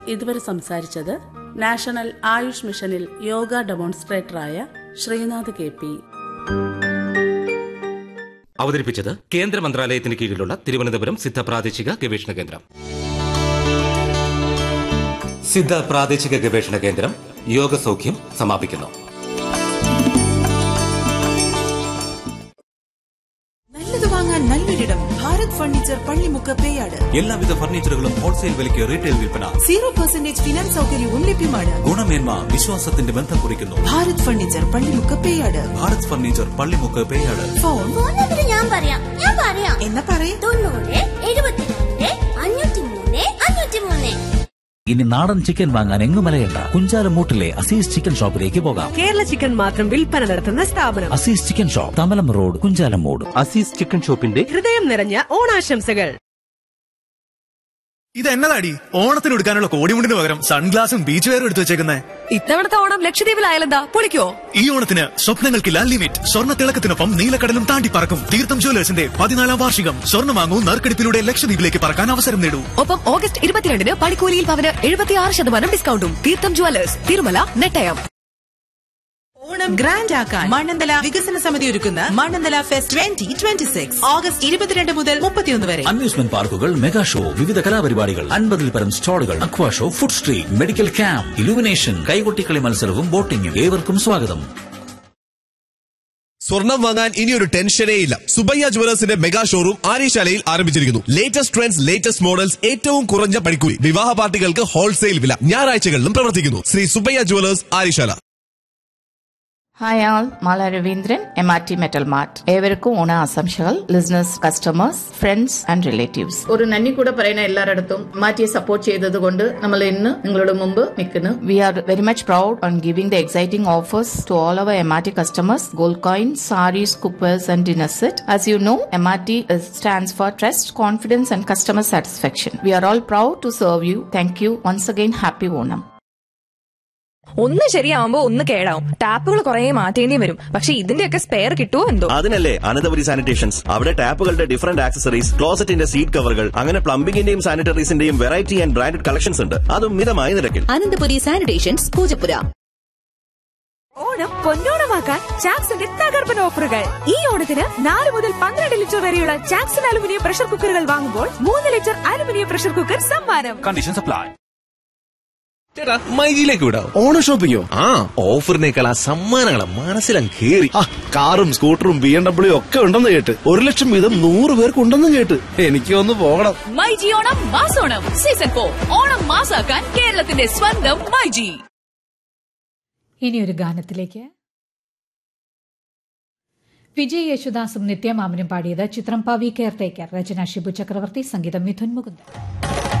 ഇതുവരെ സംസാരിച്ചത് നാഷണൽ ആയുഷ് മിഷനിൽ യോഗ ഡെമോൺസ്ട്രേറ്ററായ ശ്രീനാഥ് കെ പി അവതരിപ്പിച്ചത് കേന്ദ്ര മന്ത്രാലയത്തിന് കീഴിലുള്ള തിരുവനന്തപുരം സിദ്ധ പ്രാദേശിക ഗവേഷണ കേന്ദ്രം സിദ്ധ പ്രാദേശിക ഗവേഷണ കേന്ദ്രം യോഗസൗഖ്യം സമാപിക്കുന്നു നല്ലത് വാങ്ങാൻ നല്ലൊരിടം ഭാരത് ഫർണിച്ചർ പള്ളിമുക്ക് പേയാട് എല്ലാവിധ ഫർണിച്ചറുകളും ഹോൾസെയിൽ വിലയ്ക്ക് റീറ്റെയിൽ വിൽപ്പന സീറോ പെർസെന്റേജ് ഫിനാൻസ് സൗകര്യവും ലഭ്യമാണ് ഗുണമേന്മ വിശ്വാസത്തിന്റെ ബന്ധം കുറിക്കുന്നു Bharat furniture Pallimukku Peyad Bharat furniture Pallimukku Peyad phone phone number ഞാൻ പറയാം ഞാൻ പറയാം എന്നാ പറയേ തൊണ്ണൂറ് എഴുപത്തിരണ്ട് അഞ്ഞൂറ്റി മൂന്ന് അഞ്ഞൂറ്റി മൂന്ന് ഇനി നാടൻ ചിക്കൻ വാങ്ങാൻ എങ്ങും മലയണ്ട കുഞ്ചാലമൂട്ടിലെ അസീസ് ചിക്കൻ ഷോപ്പിലേക്ക് പോകാം കേരള ചിക്കൻ മാത്രം വിൽപ്പന നടത്തുന്ന സ്ഥാപനം Azeez chicken shop Thamalam road Kunchalamoodu Azeez chicken ഷോപ്പിന്റെ ഹൃദയം നിറഞ്ഞ ഓണാശംസകൾ ഇത് എന്നതാടി ഓണത്തിന് എടുക്കാനുള്ള കോടിമുണ്ടിന് പകരം സൺഗ്ലാസും ബീച്ച് വെയറും എടുത്തു വെച്ചേക്കുന്നേ ഇത്തവണത്തെ ഓണം ലക്ഷദ്വീപിലായാലെന്താ പൊളിക്കോ ഈ ഓണത്തിന് സ്വപ്നങ്ങൾക്കില്ല ലിമിറ്റ് സ്വർണ്ണ തിളക്കത്തിനൊപ്പം നീലക്കടലും താണ്ടി പറക്കും തീർത്ഥം ജ്വല്ലേഴ്സിന്റെ പതിനാലാം വാർഷികം സ്വർണ്ണം വാങ്ങൂ നറുക്കെടുപ്പിലൂടെ ലക്ഷദ്വീപിലേക്ക് പറക്കാൻ അവസരം നേടൂ ഒപ്പം ഓഗസ്റ്റ് ഇരുപത്തിരണ്ടിന് പണിക്കൂലിയിൽ പവന് എഴുപത്തിയാറ് ശതമാനം ഡിസ്കൗണ്ടും തീർത്ഥം ജുവലേഴ്സ് തിരുമല നെട്ടയം ഓണം ഗ്രാൻഡ് ആക്കാൻ മണ്ണന്തല വികസന സമിതി ഒരുക്കുന്ന Mannanthala fest twenty twenty six August ഇരുപത്തിരണ്ട് മുതൽ മുപ്പത്തിയൊന്ന് വരെ അമ്യൂസ്മെന്റ് പാർക്കുകൾ മെഗാ ഷോ വിവിധ കലാപരിപാടികൾ അൻപതിൽ പരം സ്റ്റാളുകൾ aqua show food street medical camp illumination കൈകൊട്ടിക്കളി മത്സരവും ബോട്ടിംഗും ഏവർക്കും സ്വാഗതം സ്വർണം വാങ്ങാൻ ഇനി ഒരു ടെൻഷനേ ഇല്ല സുബയ്യ ജുവലേഴ്സിന്റെ മെഗാ ഷോറൂം ആര്യശാലയിൽ ആരംഭിച്ചിരിക്കുന്നു ലേറ്റസ്റ്റ് ട്രെൻഡ്സ് ലേറ്റസ്റ്റ് മോഡൽസ് ഏറ്റവും കുറഞ്ഞ പണിക്കൂലി വിവാഹ പാർട്ടികൾക്ക് ഹോൾസെയിൽ വില ഞായറാഴ്ചകളിലും പ്രവർത്തിക്കുന്നു Sree Subbaiah jewellers Aryasala hi all Mala Raveendran M R T metal mart ഏവർക്കും ഓണ ആശംസകൾ listeners customers friends and relatives ഒരു നന്ദി കൂടെ പറയുന്ന എല്ലാരിടത്തും മാറ്റിയെ സപ്പോർട്ട് ചെയ്തത് കൊണ്ട് നമ്മൾ ഇന്ന് നിങ്ങളുടെ മുമ്പ് നിൽക്കുന്നു we are very much proud on giving the exciting offers to all our M R T customers gold coins saris cookers and dinner set as you know M R T stands for trust confidence and customer satisfaction we are all proud to serve you thank you once again happy Onam ഒന്ന് ശരിയാവുമ്പോ ഒന്ന് കേടാവും ടാപ്പുകൾ കുറെ മാറ്റേണ്ടി വരും പക്ഷെ ഇതിന്റെയൊക്കെ spare കിട്ടുമോ എന്തോ അതിനല്ലേ അനന്തപുരി സാനിറ്റേഷൻസ് അവിടെ ടാപ്പുകളുടെ ഡിഫറന്റ് ആക്സസറീസ് ക്ലോസറ്റിന്റെ സീറ്റ് കവറുകൾ അങ്ങനെ പ്ലംബിംഗിന്റെയും സാനിറ്ററീസിന്റെയും വെറൈറ്റി ആൻഡ് ബ്രാൻഡഡ് കളക്ഷൻസ് ഉണ്ട് അതും മിതമായ നിരക്കിൽ അനന്തപുരി സാനിറ്റേഷൻസ് പൂജപ്പുര ഓണം പൊന്നോണമാക്കാൻ ചാക്സിന്റെ തകർപ്പൻ ഓഫറുകൾ ഈ ഓണത്തിന് നാല് മുതൽ പന്ത്രണ്ട് ലിറ്റർ വരെയുള്ള ചാക്സൺ അലുമിനിയം പ്രഷർ കുക്കറുകൾ വാങ്ങുമ്പോൾ മൂന്ന് ലിറ്റർ അലുമിനിയം പ്രഷർ കുക്കർ സമ്മാനം കണ്ടീഷൻ സപ്ലൈ ചേട്ടാ മൈജിയിലേക്ക് വിടാം ഓണ ഷോപ്പിങ്ങോ ആ ഓഫറിനേക്കാൾ ആ സമ്മാനങ്ങളെ മനസ്സിലും കേറി കാറും സ്കൂട്ടറും ബി എം ഡബ്ല്യു ഒക്കെ ഉണ്ടെന്ന് കേട്ട് ഒരു ലക്ഷം വീതം നൂറ് പേർക്ക് ഉണ്ടെന്ന് കേട്ട് എനിക്ക് ഒന്ന് പോകണം മൈജി ഓണം മാസോണം സീസൺ ഫോർ ഓണം മാസാക്കാൻ കേരളത്തിന്റെ സ്വന്തം മൈജി ഇനി ഒരു ഗാനത്തിലേക്ക് വിജയ് യേശുദാസും നിത്യമാമനും പാടിയത് ചിത്രം പവി കെയർടേക്കർ രചന ഷിബു ചക്രവർത്തി സംഗീതം മിഥുൻ മുകുന്ദൻ